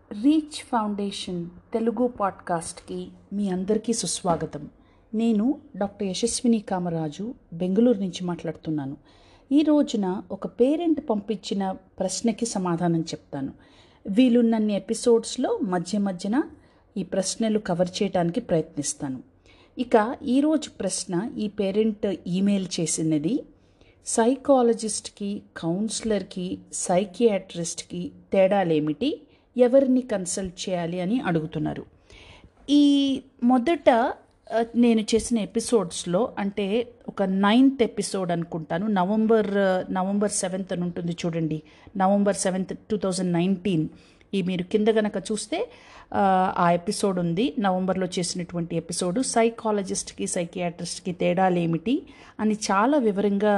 reach foundation Telugu పాడ్కాస్ట్కి మీ అందరికీ సుస్వాగతం నేను డాక్టర్ యశస్విని కామరాజు బెంగళూరు నుంచి మాట్లాడుతున్నాను ఈ రోజున ఒక పేరెంట్ పంపించిన ప్రశ్నకి సమాధానం చెప్తాను వీలున్నన్ని ఎపిసోడ్స్లో మధ్య మధ్యన ఈ ప్రశ్నలు కవర్ చేయడానికి ప్రయత్నిస్తాను ఇక ఈరోజు ప్రశ్న ఈ పేరెంట్ ఈమెయిల్ చేసినది సైకాలజిస్ట్కి కౌన్సిలర్కి సైకియాట్రిస్ట్కి తేడాలేమిటి ఎవరిని కన్సల్ట్ చేయాలి అని అడుగుతున్నారు ఈ మొదట ఆ, నేను చేసిన ఎపిసోడ్స్లో అంటే ఒక నైన్త్ ఎపిసోడ్ అనుకుంటాను నవంబర్ ఆ, నవంబర్ సెవెంత్ అని ఉంటుంది చూడండి November seventh two thousand nineteen ఈ మీరు కింద గనక చూస్తే ఆ, ఆ ఎపిసోడ్ ఉంది నవంబర్లో చేసినటువంటి ఎపిసోడ్ సైకాలజిస్ట్కి సైకియాట్రిస్ట్కి తేడాలు ఏమిటి అని చాలా వివరంగా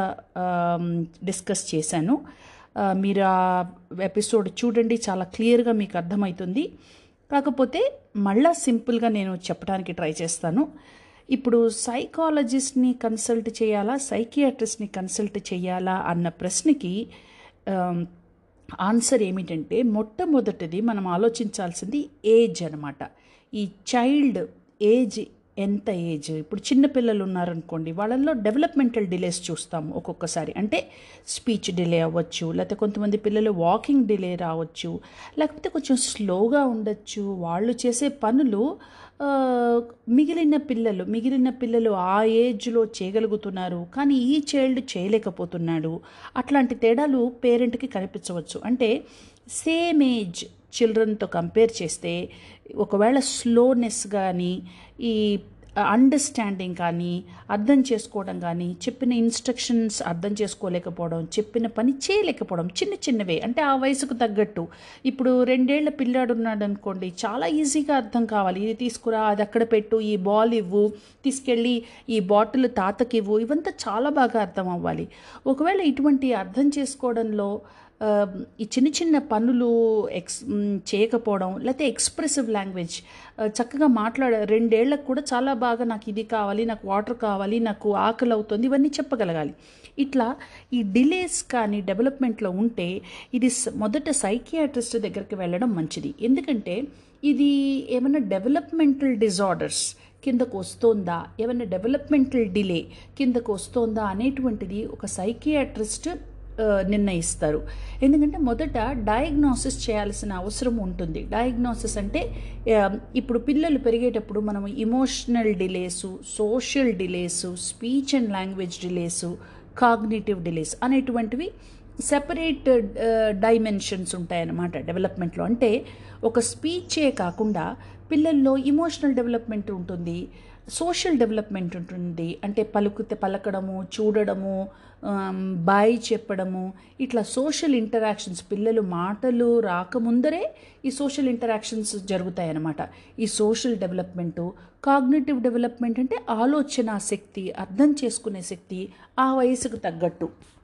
డిస్కస్ చేశాను ఆ, మీరు ఆ ఎపిసోడ్ చూడండి చాలా క్లియర్గా మీకు అర్థమవుతుంది కాకపోతే మళ్ళా సింపుల్గా నేను చెప్పడానికి ట్రై చేస్తాను ఇప్పుడు సైకాలజిస్ట్ని కన్సల్ట్ చేయాలా సైకియాట్రిస్ట్ని కన్సల్ట్ చేయాలా అన్న ప్రశ్నకి ఆమ్, ఆన్సర్ ఏమిటంటే మొట్టమొదటిది మనం ఆలోచించాల్సింది ఏజ్ అనమాట ఈ చైల్డ్ ఏజ్ ఎంత ఏజ్ ఇప్పుడు చిన్న పిల్లలు ఉన్నారనుకోండి వాళ్ళల్లో డెవలప్మెంటల్ డిలేస్ చూస్తాం ఒక్కొక్కసారి అంటే స్పీచ్ డిలే అవ్వచ్చు లేకపోతే కొంతమంది పిల్లలు వాకింగ్ డిలే రావచ్చు లేకపోతే కొంచెం స్లోగా ఉండొచ్చు వాళ్ళు చేసే పనులు ఆ, మిగిలిన పిల్లలు మిగిలిన పిల్లలు ఆ ఏజ్లో చేయగలుగుతున్నారు కానీ ఈ చైల్డ్ చేయలేకపోతున్నాడు అట్లాంటి తేడాలు పేరెంట్కి కనిపించవచ్చు అంటే సేమ్ ఏజ్ చిల్డ్రన్తో కంపేర్ చేస్తే ఒకవేళ స్లోనెస్ కానీ ఈ అండర్స్టాండింగ్ కానీ అర్థం చేసుకోవడం కానీ చెప్పిన ఇన్స్ట్రక్షన్స్ అర్థం చేసుకోలేకపోవడం చెప్పిన పని చేయలేకపోవడం చిన్న చిన్నవే అంటే ఆ వయసుకు తగ్గట్టు ఇప్పుడు రెండేళ్ల పిల్లాడు ఉన్నాడు అనుకోండి చాలా ఈజీగా అర్థం కావాలి ఇది తీసుకురా అది అక్కడ పెట్టు ఈ బాల్ ఇవ్వు తీసుకెళ్ళి ఈ బాటిల్ తాతకి ఇవ్వు ఇవంతా చాలా బాగా అర్థం అవ్వాలి ఒకవేళ ఇటువంటి అర్థం చేసుకోవడంలో ఆ, ఈ చిన్న చిన్న పనులు ఎక్స్ మ్, చేయకపోవడం లేకపోతే ఎక్స్ప్రెసివ్ లాంగ్వేజ్ ఆ, చక్కగా మాట్లాడ రెండేళ్లకు కూడా చాలా బాగా నాకు ఇది కావాలి నాకు వాటర్ కావాలి నాకు ఆకలి అవుతుంది ఇవన్నీ చెప్పగలగాలి ఇట్లా ఈ డిలేస్ కానీ డెవలప్మెంట్లో ఉంటే ఇది స- మొదట సైకియాట్రిస్ట్ దగ్గరికి వెళ్ళడం మంచిది ఎందుకంటే ఇది ఏమైనా డెవలప్మెంటల్ డిజార్డర్స్ కిందకు వస్తోందా ఏమైనా డెవలప్మెంటల్ డిలే కిందకు వస్తోందా అనేటువంటిది ఒక సైకియాట్రిస్ట్ ఆ, నిర్ణయిస్తారు ఎందుకంటే మొదట డయాగ్నోసిస్ చేయాల్సిన అవసరం ఉంటుంది డయాగ్నోసిస్ అంటే ఆ, ఇప్పుడు పిల్లలు పెరిగేటప్పుడు మనం emotional delays social delays speech and language delays cognitive delays అనేటువంటివి సెపరేట్ డైమెన్షన్స్ ఉంటాయన్నమాట డెవలప్మెంట్లో అంటే ఒక స్పీచే కాకుండా పిల్లల్లో ఇమోషనల్ డెవలప్మెంట్ ఉంటుంది సోషల్ డెవలప్మెంట్ ఉంటుంది అంటే పలుకుతే పలకడము చూడడము ఆమ్, బాయ్ చెప్పడము ఇట్లా సోషల్ ఇంటరాక్షన్స్ పిల్లలు మాటలు రాకముందరే ఈ సోషల్ ఇంటరాక్షన్స్ జరుగుతాయి అన్నమాట ఈ సోషల్ డెవలప్మెంటు కాగ్నేటివ్ డెవలప్మెంట్ అంటే ఆలోచన శక్తి అర్థం చేసుకునే శక్తి ఆ వయసుకు తగ్గట్టు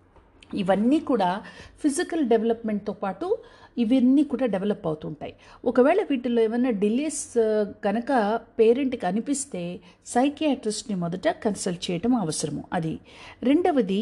ఇవన్నీ కూడా ఫిజికల్ డెవలప్మెంట్తో పాటు ఇవన్నీ కూడా డెవలప్ అవుతుంటాయి ఒకవేళ వీటిలో ఏమైనా డిలేస్ కనుక పేరెంట్కి అనిపిస్తే సైకియాట్రిస్ట్ని మొదట కన్సల్ట్ చేయడం అవసరము అది రెండవది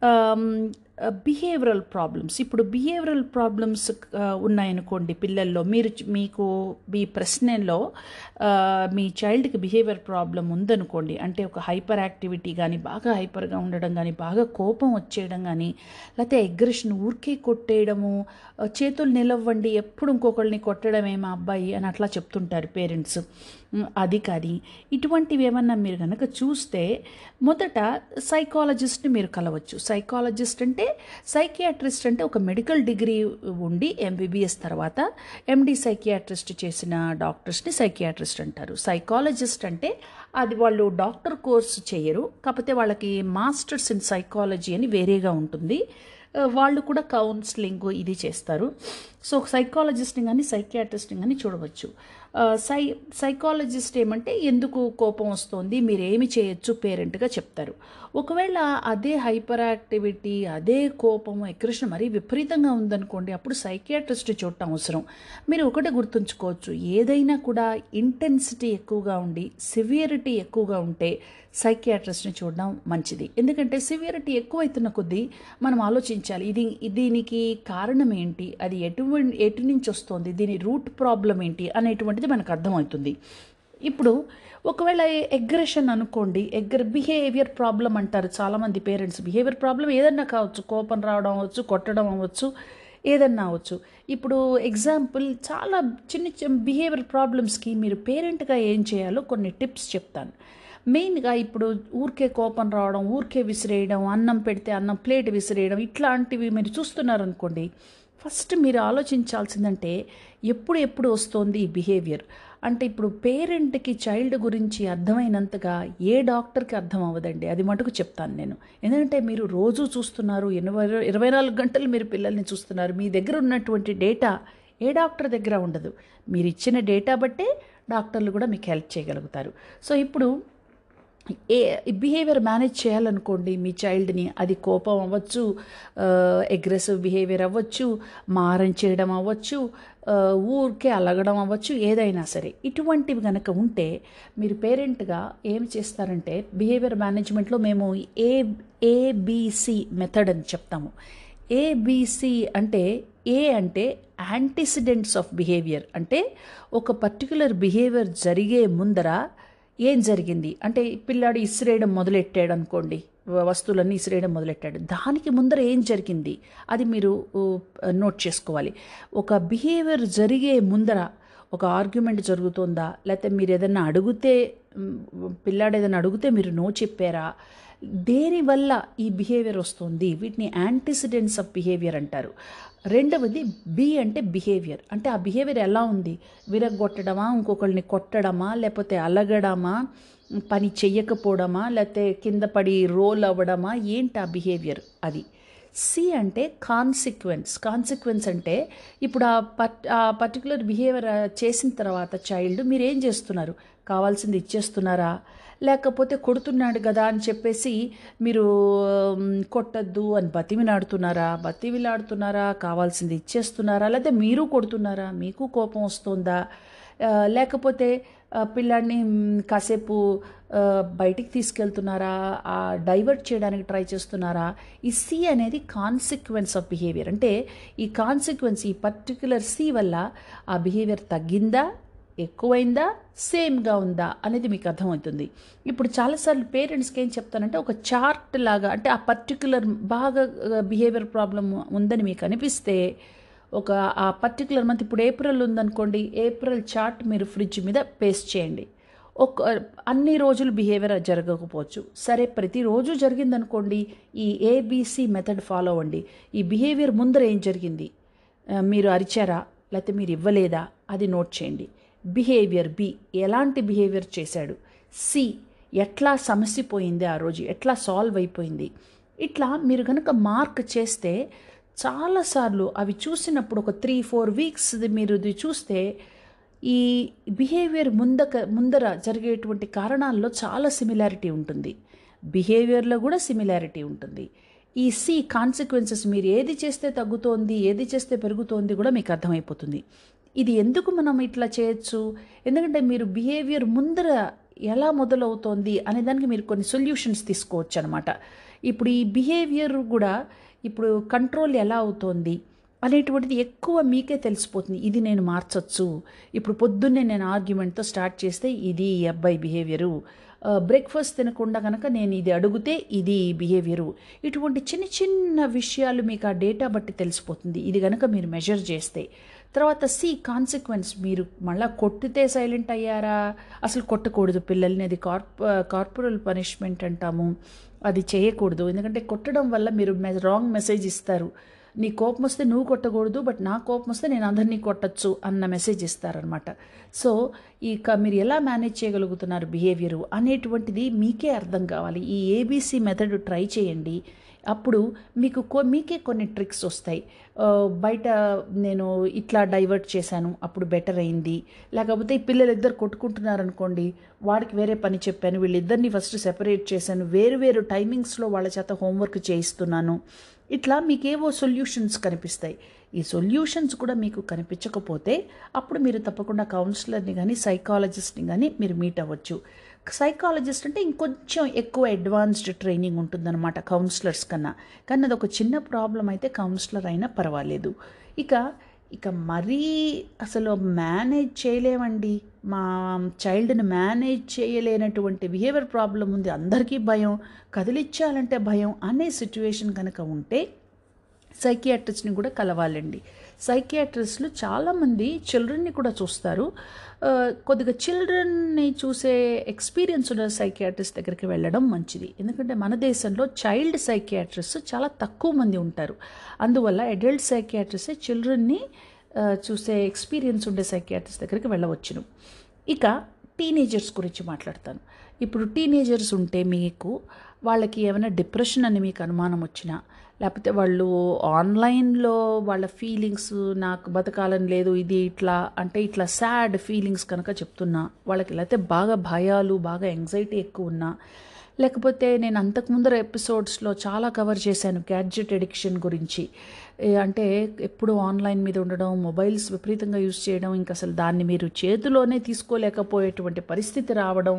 బిహేవియరల్ ప్రాబ్లమ్స్ ఇప్పుడు బిహేవియరల్ ప్రాబ్లమ్స్ ఉన్నాయనుకోండి పిల్లల్లో మీరు చ- మీకు మీ ప్రశ్నలో ఆ, మీ చైల్డ్కి బిహేవియర్ ప్రాబ్లం ఉందనుకోండి అంటే ఒక హైపర్ యాక్టివిటీ కానీ బాగా హైపర్గా ఉండడం కానీ బాగా కోపం వచ్చేయడం కానీ లేకపోతే అగ్రెషన్ ఊరికే కొట్టేయడము ఆ, చేతులు నిలవ్వండి ఎప్పుడు ఇంకొకళ్ళని కొట్టడమే మా అబ్బాయి అని అట్లా చెప్తుంటారు పేరెంట్స్ ఉమ్, అది కానీ ఇటువంటివి ఏమన్నా మీరు కనుక చూస్తే మొదట సైకాలజిస్ట్ని మీరు కలవచ్చు సైకాలజిస్ట్ అంటే సైకియాట్రిస్ట్ అంటే ఒక మెడికల్ డిగ్రీ ఉండి ఎంబీబీఎస్ తర్వాత ఎండి సైకియాట్రిస్ట్ చేసిన డాక్టర్స్ని సైకియాట్రిస్ట్ అంటారు సైకాలజిస్ట్ అంటే అది వాళ్ళు డాక్టర్ కోర్స్ చేయరు కాకపోతే వాళ్ళకి మాస్టర్స్ ఇన్ సైకాలజీ అని వేరేగా ఉంటుంది ఆ, వాళ్ళు కూడా కౌన్సిలింగ్ ఇది చేస్తారు సో సైకాలజిస్ట్ని కానీ సైకియాట్రిస్ట్ని కానీ చూడవచ్చు ఆ, సై సైకాలజిస్ట్ ఏమంటే ఎందుకు కోపం వస్తుంది మీరు ఏమి చేయొచ్చు పేరెంట్గా చెప్తారు ఒకవేళ అదే హైపర్ యాక్టివిటీ అదే కోపం ఎక్రేషన్ మరీ విపరీతంగా ఉందనుకోండి అప్పుడు సైకియాట్రిస్ట్ చూడటం అవసరం మీరు ఒకటే గుర్తుంచుకోవచ్చు ఏదైనా కూడా ఇంటెన్సిటీ ఎక్కువగా ఉండి సివియరిటీ ఎక్కువగా ఉంటే సైకియాట్రిస్ట్ని చూడడం మంచిది ఎందుకంటే సివియరిటీ ఎక్కువైతున్న కొద్దీ మనం ఆలోచించాలి ఇది దీనికి కారణం ఏంటి అది ఎటువంటి ఎటు నుంచి వస్తుంది దీని రూట్ ప్రాబ్లం ఏంటి అనేటువంటిది మనకు అర్థమవుతుంది ఇప్పుడు ఒకవేళ ఎగ్రెషన్ అనుకోండి ఎగ్ర బిహేవియర్ ప్రాబ్లం అంటారు చాలామంది పేరెంట్స్ బిహేవియర్ ప్రాబ్లం ఏదన్నా కావచ్చు కోపం రావడం అవ్వచ్చు కొట్టడం అవ్వచ్చు ఏదన్నా అవ్వచ్చు ఇప్పుడు ఎగ్జాంపుల్ చాలా చిన్న చిన్న బిహేవియర్ ప్రాబ్లమ్స్కి మీరు పేరెంట్గా ఏం చేయాలో కొన్ని టిప్స్ చెప్తాను మెయిన్గా ఇప్పుడు ఊరికే కోపం రావడం ఊరికే విసిరేయడం అన్నం పెడితే అన్నం ప్లేట్ విసిరేయడం ఇట్లాంటివి మీరు చూస్తున్నారనుకోండి ఫస్ట్ మీరు ఆలోచించాల్సిందంటే ఎప్పుడు ఎప్పుడు వస్తుంది ఈ బిహేవియర్ అంటే ఇప్పుడు పేరెంట్కి చైల్డ్ గురించి అర్థమైనంతగా ఏ డాక్టర్కి అర్థం అవ్వదండి అది మటుకు చెప్తాను నేను ఎందుకంటే మీరు రోజు చూస్తున్నారు ఎనభై ఇరవై నాలుగు గంటలు మీరు పిల్లల్ని చూస్తున్నారు మీ దగ్గర ఉన్నటువంటి డేటా ఏ డాక్టర్ దగ్గర ఉండదు మీరు ఇచ్చిన డేటా బట్టే డాక్టర్లు కూడా మీకు హెల్ప్ చేయగలుగుతారు సో ఇప్పుడు ఏ బిహేవియర్ మేనేజ్ చేయాలనుకోండి మీ చైల్డ్ని అది కోపం అవ్వచ్చు అగ్రెసివ్ బిహేవియర్ అవ్వచ్చు మారం చేయడం అవ్వచ్చు ఊరికే అలగడం అవ్వచ్చు ఏదైనా సరే ఇటువంటివి కనుక ఉంటే మీరు పేరెంట్గా ఏం చేస్తారంటే బిహేవియర్ మేనేజ్మెంట్లో మేము ఏ ఏబిసి మెథడ్ అని చెప్తాము ఏబిసి అంటే ఏ అంటే యాంటిసిడెంట్స్ ఆఫ్ బిహేవియర్ అంటే ఒక పర్టికులర్ బిహేవియర్ జరిగే ముందర ఏం జరిగింది అంటే పిల్లాడు ఇసిరేయడం మొదలెట్టాడు అనుకోండి వస్తువులన్నీ ఇసిరేయడం మొదలెట్టాడు దానికి ముందర ఏం జరిగింది అది మీరు నోట్ చేసుకోవాలి ఒక బిహేవియర్ జరిగే ముందర ఒక ఆర్గ్యుమెంట్ జరుగుతుందా లేకపోతే మీరు ఏదైనా అడిగితే పిల్లాడు ఏదైనా అడిగితే మీరు నో చెప్పారా దేనివల్ల ఈ బిహేవియర్ వస్తుంది వీటిని యాంటిసిడెంట్స్ ఆఫ్ బిహేవియర్ అంటారు రెండవది బి అంటే బిహేవియర్ అంటే ఆ బిహేవియర్ ఎలా ఉంది విరగొట్టడమా ఇంకొకరిని కొట్టడమా లేకపోతే అలగడమా పని చెయ్యకపోవడమా లేకపోతే కింద పడి రోల్ అవ్వడమా ఏంటి ఆ బిహేవియర్ అది సి అంటే కాన్సిక్వెన్స్ కాన్సిక్వెన్స్ అంటే ఇప్పుడు ఆ పట్ ఆ పర్టికులర్ బిహేవియర్ చేసిన తర్వాత చైల్డ్ మీరు ఏం చేస్తున్నారు కావాల్సింది ఇచ్చేస్తున్నారా లేకపోతే కొడుతున్నాడు కదా అని చెప్పేసి మీరు కొట్టద్దు అని బతిమిలాడుతున్నారా బతిమిలాడుతున్నారా కావాల్సింది ఇచ్చేస్తున్నారా లేకపోతే మీరు కొడుతున్నారా మీకు కోపం వస్తుందా లేకపోతే పిల్లాడిని కాసేపు బయటికి తీసుకెళ్తున్నారా డైవర్ట్ చేయడానికి ట్రై చేస్తున్నారా ఈ సి అనేది కాన్సిక్వెన్స్ ఆఫ్ బిహేవియర్ అంటే ఈ కాన్సిక్వెన్స్ ఈ పర్టికులర్ సి వల్ల ఆ బిహేవియర్ తగ్గిందా ఎక్కువైందా సేమ్గా ఉందా అనేది మీకు అర్థమవుతుంది ఇప్పుడు చాలాసార్లు పేరెంట్స్కి ఏం చెప్తానంటే ఒక చార్ట్ లాగా అంటే ఆ పర్టికులర్ బాగా బిహేవియర్ ప్రాబ్లం ఉందని మీకు అనిపిస్తే ఒక ఆ పర్టికులర్ మంత్ ఇప్పుడు ఏప్రిల్ ఉందనుకోండి ఏప్రిల్ చార్ట్ మీరు ఫ్రిడ్జ్ మీద పేస్ట్ చేయండి ఒక అన్ని రోజులు బిహేవియర్ జరగకపోవచ్చు సరే ప్రతిరోజు జరిగిందనుకోండి ఈ ఏబిసి మెథడ్ ఫాలో అవ్వండి ఈ బిహేవియర్ ముందర ఏం జరిగింది మీరు అరిచారా లేకపోతే మీరు ఇవ్వలేదా అది నోట్ చేయండి బిహేవియర్ బి ఎలాంటి బిహేవియర్ చేశాడు సి ఎట్లా సమస్య పోయింది ఆ రోజు ఎట్లా సాల్వ్ అయిపోయింది ఇట్లా మీరు కనుక మార్క్ చేస్తే చాలాసార్లు అవి చూసినప్పుడు ఒక త్రీ ఫోర్ వీక్స్ మీరు ఇది చూస్తే ఈ బిహేవియర్ ముందక ముందర జరిగేటువంటి కారణాల్లో చాలా సిమిలారిటీ ఉంటుంది బిహేవియర్లో కూడా సిమిలారిటీ ఉంటుంది ఈ సి కాన్సిక్వెన్సెస్ మీరు ఏది చేస్తే తగ్గుతోంది ఏది చేస్తే పెరుగుతోంది కూడా మీకు అర్థమైపోతుంది ఇది ఎందుకు మనం ఇట్లా చేయొచ్చు ఎందుకంటే మీరు బిహేవియర్ ముందర ఎలా మొదలవుతోంది అనే దానికి మీరు కొన్ని సొల్యూషన్స్ తీసుకోవచ్చు అనమాట ఇప్పుడు ఈ బిహేవియర్ కూడా ఇప్పుడు కంట్రోల్ ఎలా అవుతోంది అనేటువంటిది ఎక్కువ మీకే తెలిసిపోతుంది ఇది నేను మార్చొచ్చు ఇప్పుడు పొద్దున్నే నేను ఆర్గ్యుమెంట్తో స్టార్ట్ చేస్తే ఇది ఈ అబ్బాయి బిహేవియరు బ్రేక్ఫాస్ట్ తినకుండా కనుక నేను ఇది అడిగితే ఇది బిహేవియరు ఇటువంటి చిన్న చిన్న విషయాలు మీకు ఆ డేటా బట్టి తెలిసిపోతుంది ఇది కనుక మీరు మెజర్ చేస్తే తర్వాత సి కాన్సిక్వెన్స్ మీరు మళ్ళీ కొట్టితే సైలెంట్ అయ్యారా అసలు కొట్టకూడదు పిల్లల్ని అది కార్ప కార్పొరల్ పనిష్మెంట్ అంటాము అది చేయకూడదు ఎందుకంటే కొట్టడం వల్ల మీరు రాంగ్ మెసేజ్ ఇస్తారు నీ కోపం వస్తే నువ్వు కొట్టకూడదు బట్ నా కోపం వస్తే నేను అందరినీ కొట్టచ్చు అన్న మెసేజ్ ఇస్తారనమాట సో ఈ మీరు ఎలా మేనేజ్ చేయగలుగుతున్నారు బిహేవియరు అనేటువంటిది మీకే అర్థం కావాలి ఈ ఏబీసీ మెథడ్ ట్రై చేయండి అప్పుడు మీకు కొ మీకే కొన్ని ట్రిక్స్ వస్తాయి బయట నేను ఇట్లా డైవర్ట్ చేశాను అప్పుడు బెటర్ అయింది లేకపోతే ఈ పిల్లలు ఇద్దరు కొట్టుకుంటున్నారు అనుకోండి వాడికి వేరే పని చెప్పాను వీళ్ళిద్దరిని ఫస్ట్ సెపరేట్ చేశాను వేరు వేరు టైమింగ్స్లో వాళ్ళ చేత హోంవర్క్ చేయిస్తున్నాను ఇట్లా మీకేవో సొల్యూషన్స్ కనిపిస్తాయి ఈ సొల్యూషన్స్ కూడా మీకు కనిపించకపోతే అప్పుడు మీరు తప్పకుండా కౌన్సిలర్ని కానీ సైకాలజిస్ట్ని కానీ మీరు మీట్ అవ్వచ్చు సైకాలజిస్ట్ అంటే ఇంకొంచెం ఎక్కువ అడ్వాన్స్డ్ ట్రైనింగ్ ఉంటుందన్నమాట కౌన్సిలర్స్ కన్నా కానీ అది ఒక చిన్న ప్రాబ్లం అయితే కౌన్సిలర్ అయినా పర్వాలేదు ఇక ఇక మరీ అసలు మేనేజ్ చేయలేమండి మా చైల్డ్ని మేనేజ్ చేయలేనటువంటి బిహేవియర్ ప్రాబ్లం ఉంది అందరికీ భయం కదిలిచ్చాలంటే భయం అనే సిచ్యువేషన్ కనుక ఉంటే సైకియాట్రిస్ట్ని కూడా కలవాలండి సైకియాట్రిస్టులు చాలామంది చిల్డ్రన్ని కూడా చూస్తారు ఆ, కొద్దిగా చిల్డ్రన్ని చూసే ఎక్స్పీరియన్స్ ఉన్న సైకియాట్రిస్ట్ దగ్గరికి వెళ్ళడం మంచిది ఎందుకంటే మన దేశంలో చైల్డ్ సైకియాట్రిస్ట్ చాలా తక్కువ మంది ఉంటారు అందువల్ల అడల్ట్ సైకియాట్రిస్ట్ చిల్డ్రన్ని ఆ, చూసే ఎక్స్పీరియన్స్ ఉండే సైకియాట్రిస్ట్ దగ్గరికి వెళ్ళవచ్చును ఇక టీనేజర్స్ గురించి మాట్లాడతాను ఇప్పుడు టీనేజర్స్ ఉంటే మీకు వాళ్ళకి ఏమైనా డిప్రెషన్ అని మీకు అనుమానం వచ్చినా లేకపోతే వాళ్ళు ఆన్లైన్లో వాళ్ళ ఫీలింగ్స్ నాకు బతకాలని లేదు ఇది ఇట్లా అంటే ఇట్లా సాడ్ ఫీలింగ్స్ కనుక చెప్తున్నా వాళ్ళకి లేకపోతే బాగా భయాలు బాగా ఎంగ్జైటీ ఎక్కువ ఉన్నా లేకపోతే నేను అంతకుముందర ఎపిసోడ్స్లో చాలా కవర్ చేశాను గ్యాడ్జెట్ ఎడిక్షన్ గురించి ఏ అంటే ఎప్పుడు ఆన్లైన్ మీద ఉండడం మొబైల్స్ విపరీతంగా యూజ్ చేయడం ఇంకా అసలు దాన్ని మీరు చేతిలోనే తీసుకోలేకపోయేటువంటి పరిస్థితి రావడం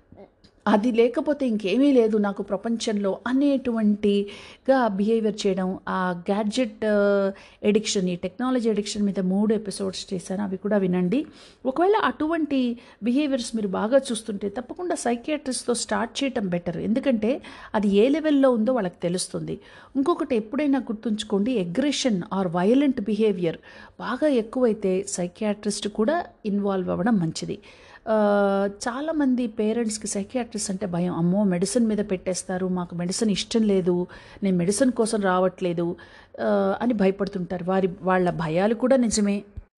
అది లేకపోతే ఇంకేమీ లేదు నాకు ప్రపంచంలో అనేటువంటిగా బిహేవియర్ చేయడం ఆ గ్యాడ్జెట్ ఎడిక్షన్ ఈ టెక్నాలజీ ఎడిక్షన్ మీద మూడు ఎపిసోడ్స్ చేశాను అవి కూడా వినండి ఒకవేళ అటువంటి బిహేవియర్స్ మీరు బాగా చూస్తుంటే తప్పకుండా సైకియాట్రిస్ట్తో స్టార్ట్ చేయటం బెటర్ ఎందుకంటే అది ఏ లెవెల్లో ఉందో వాళ్ళకి తెలుస్తుంది ఇంకొకటి ఎప్పుడైనా గుర్తుంచుకోండి అగ్రెషన్ ఆర్ వయలెంట్ బిహేవియర్ బాగా ఎక్కువైతే సైకియాట్రిస్ట్ కూడా ఇన్వాల్వ్ అవ్వడం మంచిది ఆ, చాలామంది పేరెంట్స్కి సైకియాట్రిస్ట్ అంటే భయం అమ్మో మెడిసిన్ మీద పెట్టేస్తారు మాకు మెడిసిన్ ఇష్టం లేదు నేను మెడిసిన్ కోసం రావట్లేదు ఆ, అని భయపడుతుంటారు వారి వాళ్ళ భయాలు కూడా నిజమే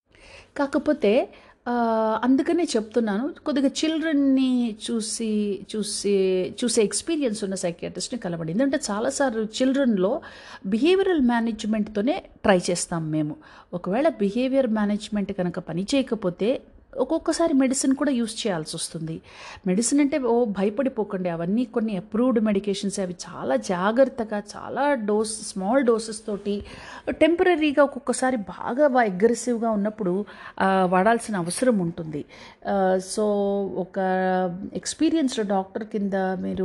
కాకపోతే ఆ, అందుకనే చెప్తున్నాను కొద్దిగా చిల్డ్రన్ని చూసి చూసి చూసే ఎక్స్పీరియన్స్ ఉన్న సైకియాట్రిస్ట్ని కలవండి ఎందుకంటే చాలాసార్లు చిల్డ్రన్లో బిహేవియరల్ మేనేజ్మెంట్తోనే ట్రై చేస్తాం మేము ఒకవేళ బిహేవియర్ మేనేజ్మెంట్ కనుక పని చేయకపోతే ఒక్కొక్కసారి మెడిసిన్ కూడా యూస్ చేయాల్సి వస్తుంది మెడిసిన్ అంటే ఓ భయపడిపోకండి అవన్నీ కొన్ని అప్రూవ్డ్ మెడికేషన్స్ అవి చాలా జాగ్రత్తగా చాలా డోస్ స్మాల్ డోసెస్ తోటి టెంపరీగా ఒక్కొక్కసారి బాగా అగ్రెసివ్గా ఉన్నప్పుడు ఆ, వాడాల్సిన అవసరం ఉంటుంది ఆ, సో ఒక ఎక్స్పీరియన్స్డ్ డాక్టర్ కింద మీరు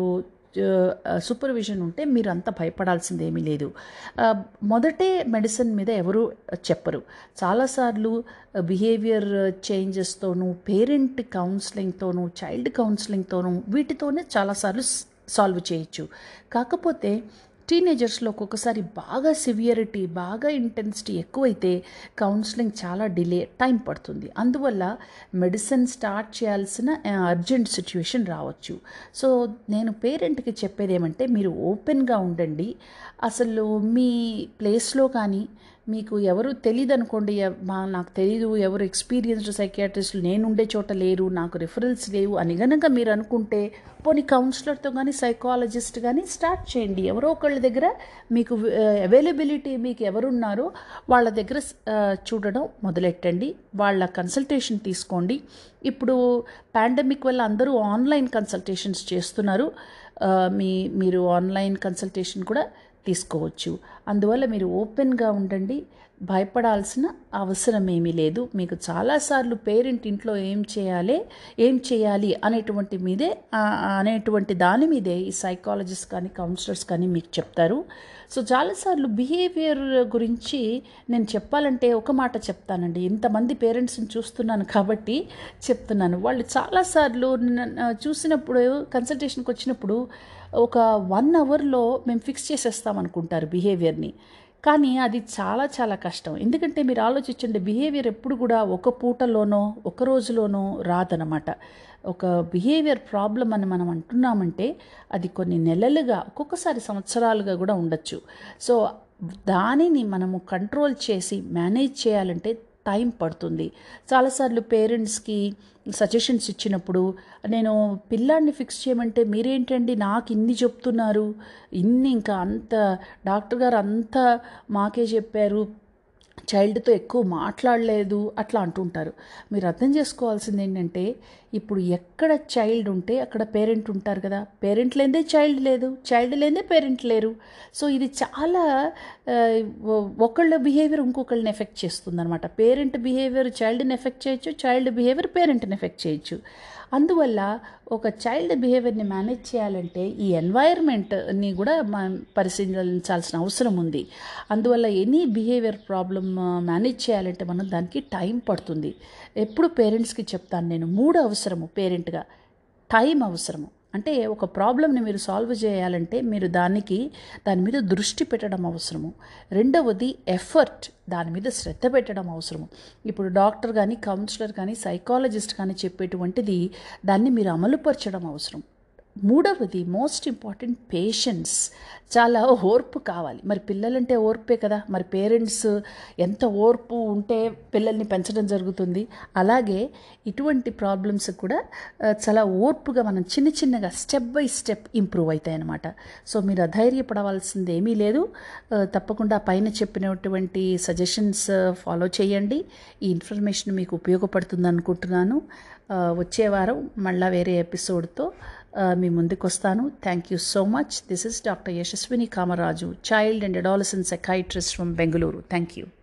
సూపర్విజన్ ఉంటే మీరు అంత భయపడాల్సింది ఏమీ లేదు ఆ, మొదటే మెడిసిన్ మీద ఎవరు చెప్పరు చాలాసార్లు బిహేవియర్ చేంజెస్తోనూ పేరెంట్ కౌన్సిలింగ్తోనూ చైల్డ్ కౌన్సిలింగ్తోనూ వీటితోనే చాలాసార్లు సాల్వ్ చేయొచ్చు కాకపోతే టీనేజర్స్లో ఒక్కొక్కసారి బాగా సివియరిటీ బాగా ఇంటెన్సిటీ ఎక్కువైతే కౌన్సిలింగ్ చాలా డిలే టైం పడుతుంది అందువల్ల మెడిసిన్ స్టార్ట్ చేయాల్సిన అర్జెంట్ సిచ్యువేషన్ రావచ్చు సో నేను పేరెంట్కి చెప్పేది ఏమంటే మీరు ఓపెన్గా ఉండండి అసలు మీ ప్లేస్లో కానీ మీకు ఎవరు తెలియదు అనుకోండి ఎవ్- మా నాకు తెలీదు ఎవరు ఎక్స్పీరియన్స్డ్ సైకియాట్రిస్టులు నేను ఉండే చోట లేరు నాకు రిఫరల్స్ లేవు అని గనక మీరు అనుకుంటే పోనీ కౌన్సిలర్తో కానీ సైకాలజిస్ట్ కానీ స్టార్ట్ చేయండి ఎవరో ఒకళ్ళ దగ్గర మీకు అవైలబిలిటీ మీకు ఎవరున్నారో వాళ్ళ దగ్గర ఆ, చూడడం మొదలెట్టండి వాళ్ళ కన్సల్టేషన్ తీసుకోండి ఇప్పుడు పాండమిక్ వల్ల అందరూ ఆన్లైన్ కన్సల్టేషన్స్ చేస్తున్నారు ఆ, మీ మీరు ఆన్లైన్ కన్సల్టేషన్ కూడా తీసుకోవచ్చు అందువల్ల మీరు ఓపెన్గా ఉండండి భయపడాల్సిన అవసరం ఏమీ లేదు మీకు చాలాసార్లు పేరెంట్ ఇంట్లో ఏం చేయాలి ఏం చేయాలి అనేటువంటి మీదే ఆ, అనేటువంటి దాని మీదే ఈ సైకాలజిస్ట్ కానీ కౌన్సిలర్స్ కానీ మీకు చెప్తారు సో చాలాసార్లు బిహేవియర్ గురించి నేను చెప్పాలంటే ఒక మాట చెప్తానండి ఇంతమంది పేరెంట్స్ని చూస్తున్నాను కాబట్టి చెప్తున్నాను వాళ్ళు చాలాసార్లు నన్ను చూసినప్పుడు కన్సల్టేషన్కి వచ్చినప్పుడు ఒక వన్ అవర్లో మేము ఫిక్స్ చేసేస్తాం అనుకుంటారు బిహేవియర్ని కానీ అది చాలా చాలా కష్టం ఎందుకంటే మీరు ఆలోచించండి బిహేవియర్ ఎప్పుడు కూడా ఒక పూటలోనో ఒక రోజులోనో రాదనమాట ఒక బిహేవియర్ ప్రాబ్లం అని మనం అంటున్నామంటే అది కొన్ని నెలలుగా ఒక్కొక్కసారి సంవత్సరాలుగా కూడా ఉండొచ్చు సో దానిని మనము కంట్రోల్ చేసి మేనేజ్ చేయాలంటే టైం పడుతుంది చాలాసార్లు పేరెంట్స్కి సజెషన్స్ ఇచ్చినప్పుడు నేను పిల్లాడిని ఫిక్స్ చేయమంటే మీరేంటండి నాకు ఇన్ని చెప్తున్నారు ఇన్ని ఇంకా అంత డాక్టర్ గారు అంతా మాకే చెప్పారు చైల్డ్తో ఎక్కువ మాట్లాడలేదు అట్లా అంటుంటారు మీరు అర్థం చేసుకోవాల్సింది ఏంటంటే ఇప్పుడు ఎక్కడ చైల్డ్ ఉంటే అక్కడ పేరెంట్ ఉంటారు కదా పేరెంట్ లేదే చైల్డ్ లేదు చైల్డ్ లేదే పేరెంట్ లేరు సో ఇది చాలా ఆ, ఒ- ఒకళ్ళ బిహేవియర్ ఇంకొకళ్ళని ఎఫెక్ట్ చేస్తుంది అనమాట పేరెంట్ బిహేవియర్ చైల్డ్ని ఎఫెక్ట్ చేయొచ్చు చైల్డ్ బిహేవియర్ పేరెంట్ని ఎఫెక్ట్ చేయొచ్చు అందువల్ల ఒక చైల్డ్ బిహేవియర్ని మేనేజ్ చేయాలంటే ఈ ఎన్వైర్న్మెంట్ని కూడా మనం పరిశీలించాల్సిన అవసరం ఉంది అందువల్ల ఎనీ బిహేవియర్ ప్రాబ్లమ్ మేనేజ్ చేయాలంటే మనం దానికి టైం పడుతుంది ఎప్పుడు పేరెంట్స్కి చెప్తాను నేను మూడు అవసరము పేరెంట్గా టైం అవసరము అంటే ఒక ప్రాబ్లమ్ని మీరు సాల్వ్ చేయాలంటే మీరు దానికి దాని మీద దృష్టి పెట్టడం అవసరము రెండవది ఎఫర్ట్ దాని మీద శ్రద్ధ పెట్టడం అవసరము ఇప్పుడు డాక్టర్ కానీ కౌన్సిలర్ కానీ సైకాలజిస్ట్ కానీ చెప్పేటువంటిది దాన్ని మీరు అమలుపరచడం అవసరం మూడవది మోస్ట్ ఇంపార్టెంట్ పేషెన్స్ చాలా ఓర్పు కావాలి మరి పిల్లలంటే ఓర్పే కదా మరి పేరెంట్స్ ఎంత ఓర్పు ఉంటే పిల్లల్ని పెంచడం జరుగుతుంది అలాగే ఇటువంటి ప్రాబ్లమ్స్ కూడా ఆ, చాలా ఓర్పుగా మనం చిన్న చిన్నగా స్టెప్ బై స్టెప్ ఇంప్రూవ్ అవుతాయి అన్నమాట సో మీరు అధైర్యపడవలసింది ఏమీ లేదు ఆ, తప్పకుండా పైన చెప్పినటువంటి సజెషన్స్ ఫాలో చేయండి ఈ ఇన్ఫర్మేషన్ మీకు ఉపయోగపడుతుంది అనుకుంటున్నాను ఆ, వచ్చే వారం మళ్ళా వేరే ఎపిసోడ్తో ఆ, మీ ముందుకు వస్తాను thank you so much this is doctor Yashaswini Kamaraju child and adolescent psychiatrist from Bengaluru thank you